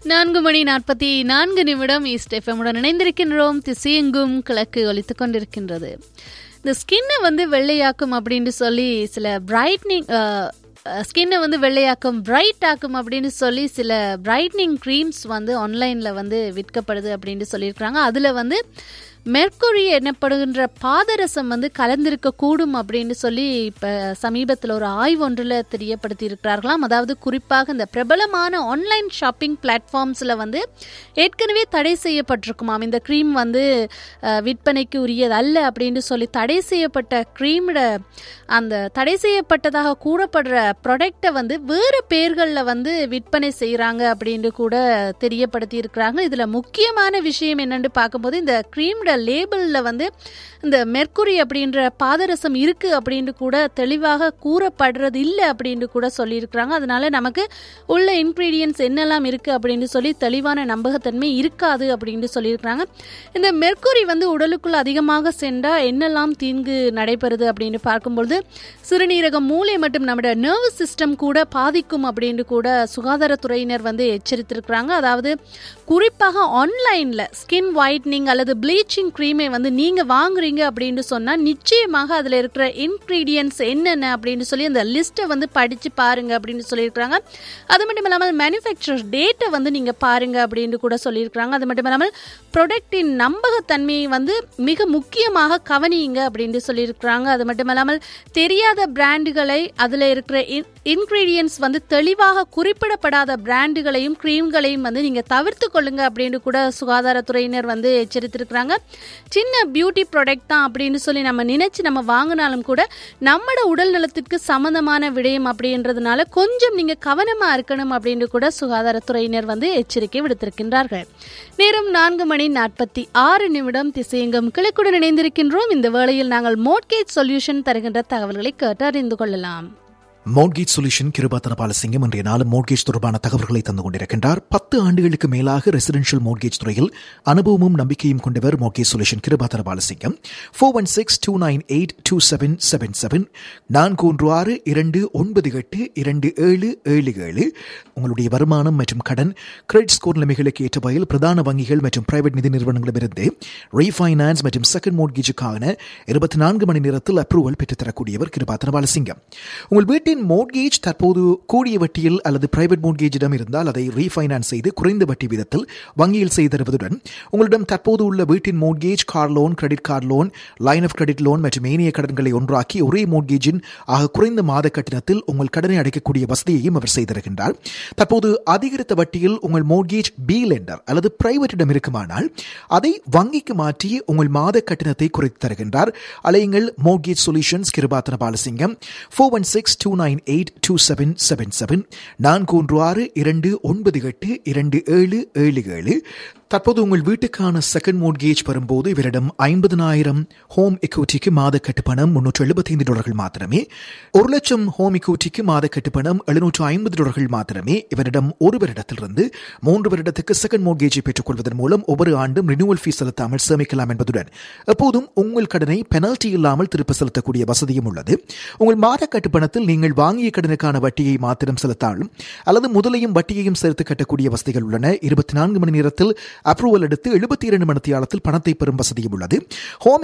நான்கு மணி நாற்பத்தி நான்கு நிமிடம் ஈஸ்ட் எஃப்எம்முடன் இணைந்திருக்கின்றோம் திசையெங்கும் கிழக்கு ஒலித்துக் கொண்டிருக்கின்றது இந்த ஸ்கின்னை வந்து வெள்ளையாக்கும் அப்படின்னு சொல்லி சில பிரைட்னிங் ஸ்கின்னை வந்து வெள்ளையாக்கும் பிரைட் ஆக்கும் அப்படின்னு சொல்லி சில பிரைட்னிங் க்ரீம்ஸ் வந்து ஆன்லைனில் வந்து விற்கப்படுது அப்படின்னு சொல்லியிருக்கிறாங்க அதில் வந்து மெர்க்குரி எனப்படுகின்ற பாதரசம் வந்து கலந்திருக்க கூடும் அப்படின்னு சொல்லி இப்போ சமீபத்தில் ஒரு ஆய்வு ஒன்றில் தெரியப்படுத்தி இருக்கிறார்களாம் அதாவது குறிப்பாக இந்த பிரபலமான ஆன்லைன் ஷாப்பிங் பிளாட்ஃபார்ம்ஸில் வந்து ஏற்கனவே தடை செய்யப்பட்டிருக்குமாம் இந்த க்ரீம் வந்து அஹ், விற்பனைக்கு உரியது அல்ல அப்படின்னு சொல்லி தடை செய்யப்பட்ட க்ரீமோட அந்த தடை செய்யப்பட்டதாக கூறப்படுற ப்ராடக்டை வந்து வேறு பேர்களில் வந்து விற்பனை செய்கிறாங்க அப்படின்னு கூட தெரியப்படுத்தி இருக்கிறாங்க இதில் முக்கியமான விஷயம் என்னன்னு பார்க்கும்போது இந்த க்ரீமோட லேபிளில் வந்து இந்த மெர்க்குரி அப்படின்ற பாதரசம் இருக்குது அப்படின்னு கூட தெளிவாக கூறப்படுறது இல்லை அப்படின்னு கூட சொல்லியிருக்கிறாங்க அதனால நமக்கு உள்ள இன்க்ரீடியன்ஸ் என்னெல்லாம் இருக்குது அப்படின்னு சொல்லி தெளிவான நம்பகத்தன்மை இருக்காது அப்படின்னு சொல்லியிருக்கிறாங்க இந்த மெர்க்குரி வந்து உடலுக்குள்ள அதிகமாக சென்றால் என்னெல்லாம் தீங்கு நடைபெறுது அப்படின்னு பார்க்கும்பொழுது சிறுநீரகம் மூளை மற்றும் நம்முடைய நர்வஸ் சிஸ்டம் கூட பாதிக்கும் அப்படின்னு கூட சுகாதாரத்துறையினர் வந்து எச்சரித்திருக்கிறாங்க அதாவது குறிப்பாக ஆன்லைனில் ஸ்கின் ஒயிட்னிங் அல்லது ப்ளீச்சிங் க்ரீமை வந்து நீங்கள் வாங்குறீங்க அப்படின்னு சொன்னால் நிச்சயமாக அதில் இருக்கிற இன்க்ரீடியன்ஸ் என்னென்ன அப்படின்னு சொல்லி அந்த லிஸ்ட்டை வந்து படித்து பாருங்க அப்படின்னு சொல்லியிருக்கிறாங்க அது மட்டும் இல்லாமல் மேனுஃபேக்சர் டேட்டை வந்து நீங்கள் பாருங்க அப்படின்னு கூட சொல்லியிருக்கிறாங்க அது மட்டும் இல்லாமல் ப்ரொடக்டின் நம்பகத்தன்மையை வந்து மிக முக்கியமாக கவனியுங்க அப்படின்னு சொல்லியிருக்கிறாங்க அது மட்டும் இல்லாமல் தெரியாத பிராண்டுகளை அதில் இருக்கிற இன்க்ரீடியன்ஸ் வந்து தெளிவாக குறிப்பிடப்படாத பிராண்டுகளையும் க்ரீம்களையும் வந்து நீங்கள் தவிர்த்து கொள்ளுங்க அப்படின்னு கூட சுகாதாரத்துறையினர் வந்து எச்சரித்திருக்கிறாங்க சின்ன பியூட்டி ப்ராடக்ட் தான் அப்படின்னு சொல்லி நம்ம நினைச்சு நம்ம வாங்கினாலும் கூட நம்மட உடல் நலத்திற்கு சம்பந்தமான விடயம் அப்படின்றதுனால கொஞ்சம் நீங்க கவனமா இருக்கணும் அப்படின்னு கூட சுகாதாரத்துறையினர் வந்து எச்சரிக்கை விடுத்திருக்கின்றார்கள் நேரம் நான்கு மணி நாற்பத்தி ஆறு நிமிடம் திசையங்கம் கிழக்குடன் இணைந்திருக்கின்றோம் இந்த வேளையில் நாங்கள் மோட்கேஜ் சொல்யூஷன் தருகின்ற தகவல்களை கேட்டு அறிந்து கொள்ளலாம் மோட்கேஜ் சொல்யூஷன் கிருபாத்தன பாலசிங்கம் இன்றைய நாளும் மோட்கேஜ் தொடர்பான தகவல்களை தந்து கொண்டிருக்கின்றார் பத்து ஆண்டுகளுக்கு மேலாக ரெசிடென்ஷியல் மோட்கேஜ் துறையில் அனுபவமும் நம்பிக்கையும் கொண்டவர் mortgage solution Kirubathana Balasingam four one six two nine eight two seven seven seven நான்கு ஒன்று ஆறு இரண்டு ஒன்பது எட்டு இரண்டு ஏழு ஏழு ஏழு உங்களுடைய வருமானம் மற்றும் கடன் கிரெடிட் ஸ்கோர் நிலைமைகளுக்கு ஏற்ற வகையில் பிரதான வங்கிகள் மற்றும் பிரைவேட் நிதி நிறுவனங்களிடமிருந்து ரீஃபைனான்ஸ் மற்றும் செகண்ட் மோட்கேஜுக்கான இருபத்தி நான்கு மணி நேரத்தில் அப்ரூவல் பெற்றுத்தரக்கூடியவர் கிருபாத்தன பாலசிங்கம் உங்கள் வீட்டின் மோட்கேஜ் தற்போது கூடிய வட்டியில் அல்லது பிரைவேட் மோட்கேஜிடம் இருந்தால் அதை ரீஃபைனான்ஸ் செய்து குறைந்த வட்டி விதத்தில் வங்கியில் செய்து தருவதுடன் உங்களிடம் தற்போது உள்ள வீட்டின் mortgage car loan credit card loan line of credit loan மற்றும் ஏனைய கடன்களை ஒன்றாக்கி ஒரே மோட்கேஜின் ஆக குறைந்த மாத கட்டணத்தில் உங்கள் கடனை அடைக்கக்கூடிய வசதியையும் அவர் செய்திருக்கின்றார் தற்போது அதிகரித்த வட்டியில் உங்கள் மோட்கேஜ் பி லெண்டர் அல்லது பிரைவேட்டிடம் இருக்குமானால் அதை வங்கிக்கு மாற்றி உங்கள் மாத கட்டணத்தை குறைத்து தருகின்றார் அலையுங்கள் mortgage solutions Kirubathana Balasingam four one six two nine eight two seven seven seven நான்கு ஒன்று ஆறு இரண்டு ஒன்பது எட்டு இரண்டு ஏழு ஏழு ஏழு தற்போது உங்கள் வீட்டுக்கான செகண்ட் மோட்கேஜ் வரும்போது இவரிடம் ஐம்பதனாயிரம் ஹோம் எக்யூட்டிக்கு மாத கட்டுப்பணம் முன்னூற்று எழுபத்தைந்து டாலர்கள் மாத்திரமே ஒரு லட்சம் ஹோம் எக்யூட்டிக்கு மாத கட்டுப்பணம் எழுநூற்று ஐம்பது டாலர்கள் மாத்திரமே இவரிடம் ஒரு வருடத்திலிருந்து மூன்று வருடத்துக்கு செகண்ட் மோட்கேஜை பெற்றுக்கொள்வதன் மூலம் ஒவ்வொரு ஆண்டும் ரினியூவல் ஃபீஸ் செலுத்தாமல் சேமிக்கலாம் என்பதுடன் எப்போதும் உங்கள் கடனை பெனல்டி இல்லாமல் திருப்ப செலுத்தக்கூடிய வசதியும் உள்ளது உங்கள் மாத கட்டுப்பணத்தில் நீங்கள் வாங்கிய கடனுக்கான வட்டியை மாத்திரம் செலுத்தாலும் அல்லது முதலையும் வட்டியையும் சேர்த்து கட்டக்கூடிய வசதிகள் உள்ளன இருபத்தி நான்கு மணி நேரத்தில் அப்ரூவல் எடுத்து எழுபத்தி இரண்டு மணித்தியாலத்தில் பணத்தை பெறும் வசதியும் உள்ளது ஹோம்